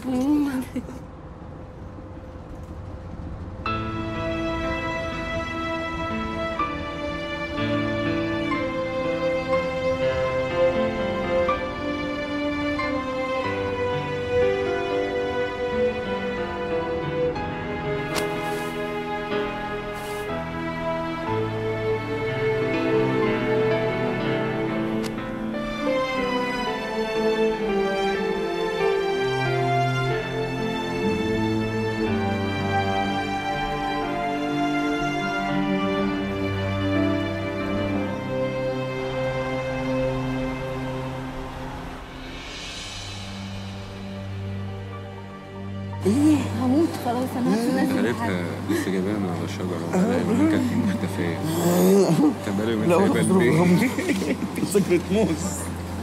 ايه هموت خلاص انا هتنزل خالتها لسه جايباها من على الشجره ولا كانت مختفيه كان بقالي يومين لا، سايبه أخذ البيت سكرة موس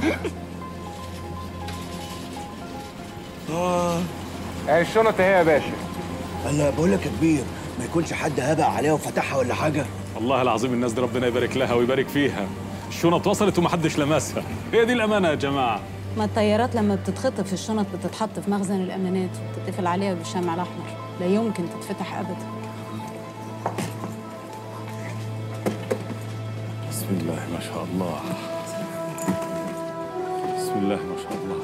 اه الشنطه اهي يا باشا هلا بقول لك يا كبير ما يكونش حد هبق عليها وفتحها ولا حاجه والله العظيم الناس دي ربنا يبارك لها ويبارك فيها الشنط وصلت ومحدش لمسها هي دي الامانه يا جماعه ما الطيارات لما بتتخطف الشنط بتتحط في مخزن الامانات وتتقفل عليها بالشمع الاحمر لا يمكن تتفتح ابدا بسم الله ما شاء الله بسم الله ما شاء الله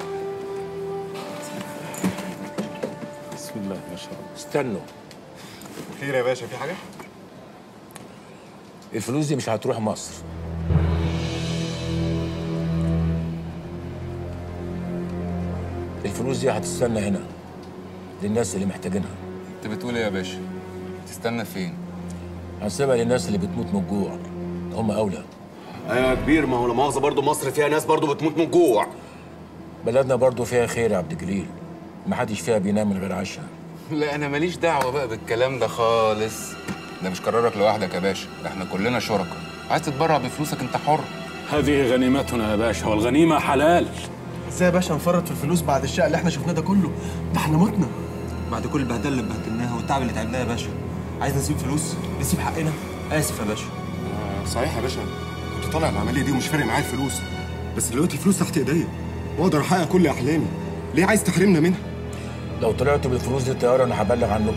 بسم الله ما شاء الله استنوا خير يا باشا في حاجه الفلوس دي مش هتروح مصر الفلوس دي هتستنى هنا للناس اللي محتاجينها انت بتقول ايه يا باشا تستنى فين هنسيبها للناس اللي بتموت من الجوع هم اولى ايوه يا كبير ما هو لا مؤاخذه برضه مصر فيها ناس برضه بتموت من الجوع بلدنا برضو فيها خير يا عبد الجليل ما حدش فيها بينام من غير عشاء لا انا ماليش دعوه بقى بالكلام ده خالص ده مش قرارك لوحدك يا باشا ده احنا كلنا شركاء عايز تتبرع بفلوسك انت حر هذه غنيمتنا يا باشا والغنيمه حلال ازاي يا باشا نفرط في الفلوس بعد الشقه اللي احنا شفناه ده كله ده احنا متنا بعد كل البهدله اللي بهدلناها والتعب اللي تعبناه يا باشا عايز نسيب فلوس نسيب حقنا اسف يا باشا صحيح يا باشا كنت طالع العمليه دي ومش فارق معايا الفلوس بس دلوقتي الفلوس تحت ايديا واقدر احقق كل احلامي ليه عايز تحرمنا منها لو طلعتوا بالفلوس دي الطياره انا هبلغ عنكم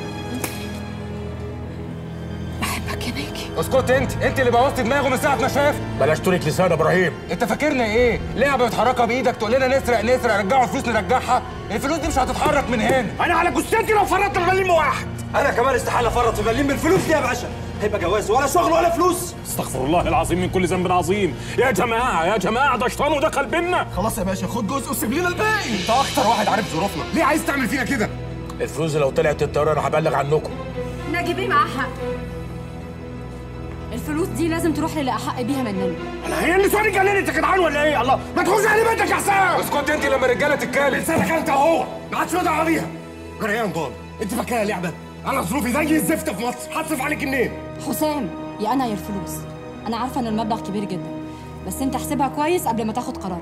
بحبك يا ناجي اسكت انت انت اللي بوظت دماغه من ساعه ما شاف بلاش تورك لسان يا ابراهيم انت فاكرنا ايه لعبه بتحركها بايدك تقول لنا نسرق نسرق رجعوا الفلوس نرجعها الفلوس دي مش هتتحرك من هنا انا على جثتي لو فرطت مليم واحد انا كمان استحاله افرط في مليم بالفلوس دي يا باشا هيبقى جواز ولا شغل ولا فلوس استغفر الله العظيم من كل ذنب عظيم يا جماعه يا جماعه ده شيطان ودخل بينا خلاص يا باشا خد جزء وسيب لنا الباقي انت اكتر واحد عارف ظروفنا ليه عايز تعمل فينا كده الفلوس دي لو طلعت الطياره انا هبلغ عنكم ناجي بيه معاه حق الفلوس دي لازم تروح للي احق بيها مننا انا هي النسوان اتجننت يا جدعان ولا ايه الله ما تخش على بيتك يا حسام اسكت انت لما الرجاله تتكلم لسانك انت اهو ما عادش له دعوه بيها جريان ضال انت فاكرها لعبه انا ظروفي زي الزفت في مصر هتصرف عليك منين حسام يا انا يا الفلوس انا عارفه ان المبلغ كبير جدا بس انت احسبها كويس قبل ما تاخد قرارك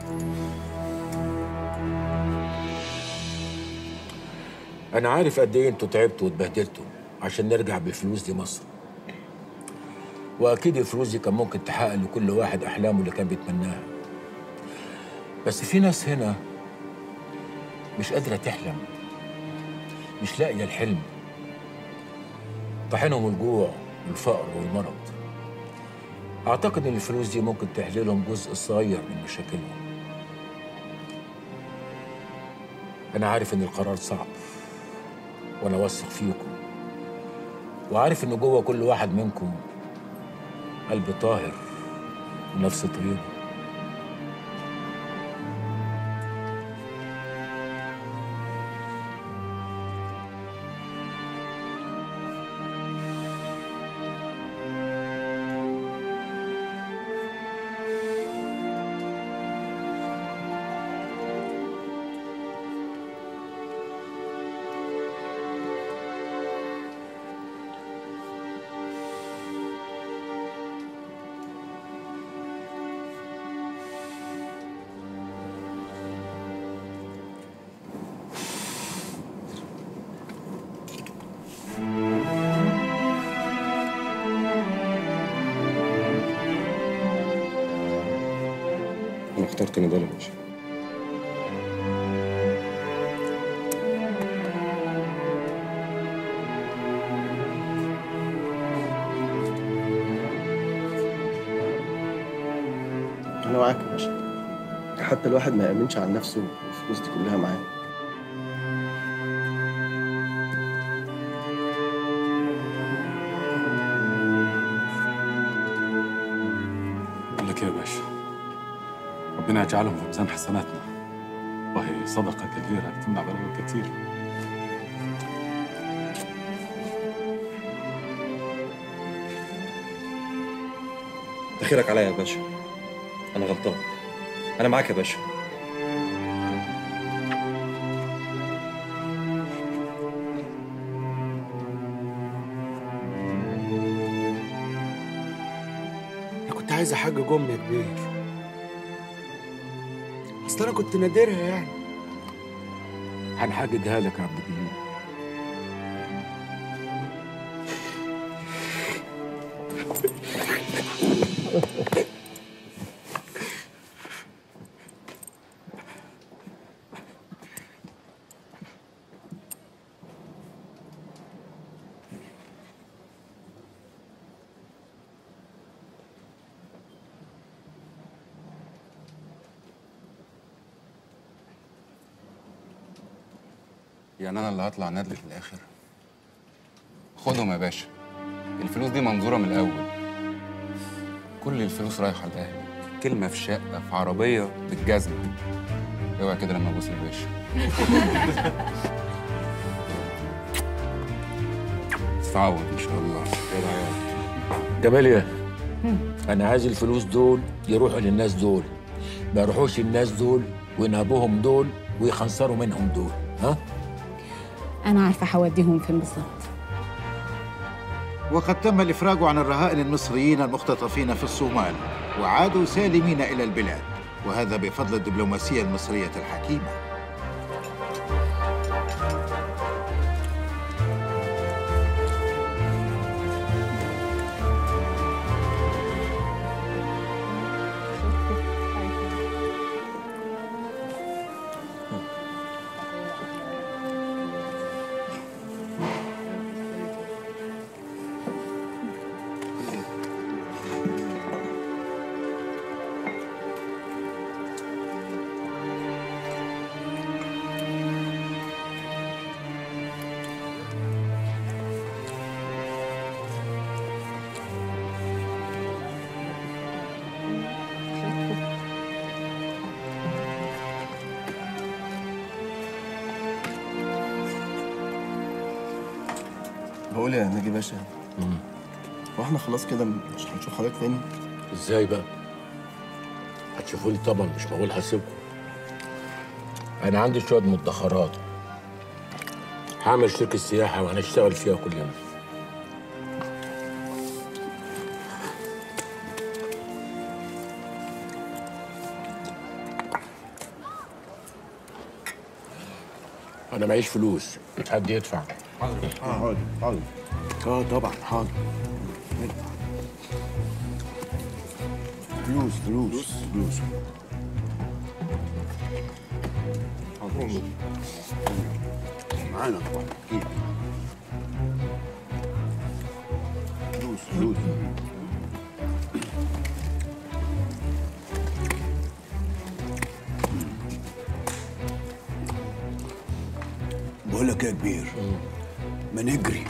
انا عارف قد ايه انتوا تعبتوا واتبهدلتوا عشان نرجع بالفلوس دي مصر واكيد الفلوس دي كان ممكن تحقق لكل واحد احلامه اللي كان بيتمناها بس في ناس هنا مش قادره تحلم مش لاقيه الحلم طاحنهم الجوع والفقر والمرض اعتقد ان الفلوس دي ممكن تحل لهم جزء صغير من مشاكلهم انا عارف ان القرار صعب وانا واثق فيكم وعارف ان جوه كل واحد منكم قلب طاهر ونفس طيبه انا اخترت نضال يا باشا انا معاك يا باشا حتى الواحد ما يامنش على نفسه والفلوس دي كلها معاه بقول لك إيه يا باشا ربنا يجعلهم في ميزان حسناتنا وهي صدقة كبيرة تمنع بلاوي كتير تخيرك عليا يا باشا انا غلطان انا معاك يا باشا انا كنت عايز احجج امي يا كبير اصل انا كنت نادرها يعني هنحججها لك يا عبد الجليل يعني انا اللي هطلع ندل في الاخر خدهم يا باشا الفلوس دي منظوره من الاول كل الفلوس رايحه الاهلي كلمه في شقه في عربيه بالجزم اوعى كده لما ابوس الباشا تتعوض ان شاء الله جماليا انا عايز الفلوس دول يروحوا للناس دول ما يروحوش الناس دول وينهبوهم دول ويخنصروا منهم دول ها انا عارفه هوديهم فين بالظبط وقد تم الإفراج عن الرهائن المصريين المختطفين في الصومال وعادوا سالمين إلى البلاد وهذا بفضل الدبلوماسية المصرية الحكيمة بقول يا ناجي باشا هو احنا خلاص كده مش هنشوف حضرتك تاني ازاي بقى هتشوفوا لي طبعا مش معقول هسيبكم انا عندي شويه مدخرات هعمل شركه سياحه وهنشتغل فيها كلنا انا معيش فلوس حد يدفع حاضر حاضر اه طبعا حاضر فلوس فلوس فلوس حاضر معانا طبعا اكيد فلوس فلوس بقول لك يا كبير ما نجري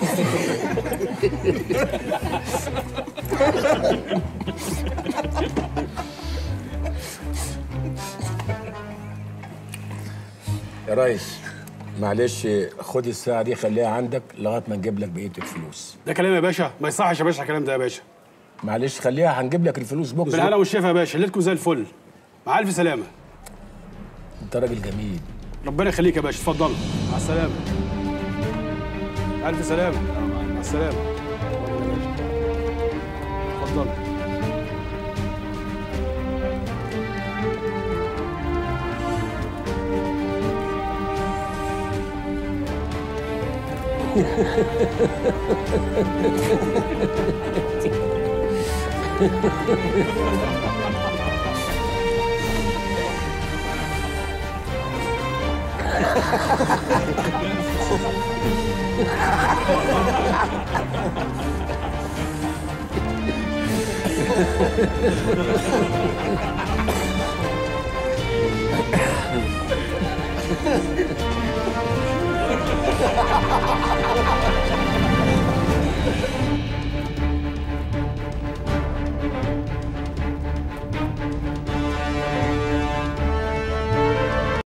يا ريس معلش خد الساعة دي خليها عندك لغاية ما نجيب لك بقية الفلوس ده كلام يا باشا ما يصحش يا باشا الكلام ده يا باشا معلش خليها هنجيب لك الفلوس بكرة بالهلا والشفا يا باشا ليلتكم زي الفل مع الف سلامه انت راجل جميل ربنا يخليك يا باشا اتفضل مع السلامه الف سلامه مع السلامه اتفضل Ha ha ha ha ha!